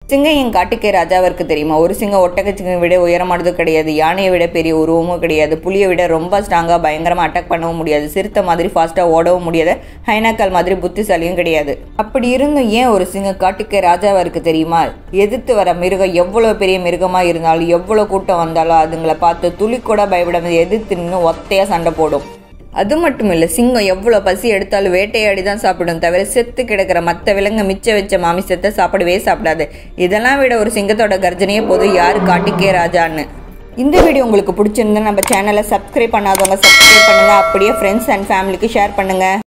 சிங்கம் என் காட்டுக்கே ராஜாவிற்கு தெரியுமா ஒரு சிங்கம் ஒட்டகச்சிங்கை விட உயரமானது கிடையாது யானையை விட பெரிய உருவமும் கிடையாது புலியை விட ரொம்ப ஸ்ட்ராங்காக பயங்கரமாக அட்டாக் பண்ணவும் முடியாது சிறுத்தை மாதிரி ஃபாஸ்ட்டாக ஓடவும் முடியாது ஹைனாக்கால் மாதிரி புத்திசாலியும் கிடையாது அப்படி இருந்தும் ஏன் ஒரு சிங்கம் காட்டுக்கே ராஜாவிற்கு தெரியுமா எதிர்த்து வர மிருகம் எவ்வளோ பெரிய மிருகமாக இருந்தாலும் எவ்வளோ கூட்டம் வந்தாலும் அதுங்களை பார்த்து துளி கூட பயப்படாம எதிர்த்து நின்று ஒத்தையாக சண்டை போடும் அது மட்டும் இல்லை சிங்கம் எவ்வளோ பசி எடுத்தாலும் வேட்டையாடி தான் சாப்பிடும் தவிர செத்து கிடக்கிற மற்ற விலங்கு மிச்ச வச்ச மாமிசத்தை சாப்பிடவே சாப்பிடாது இதெல்லாம் விட ஒரு சிங்கத்தோட கர்ஜனையே போதும் யார் காட்டுக்கே ராஜான்னு இந்த வீடியோ உங்களுக்கு பிடிச்சிருந்தா நம்ம சேனலை சப்ஸ்கிரைப் பண்ணாதவங்க சப்ஸ்கிரைப் பண்ணுங்க அப்படியே ஃப்ரெண்ட்ஸ் அண்ட் ஃபேமிலிக்கு ஷேர் பண்ணுங்க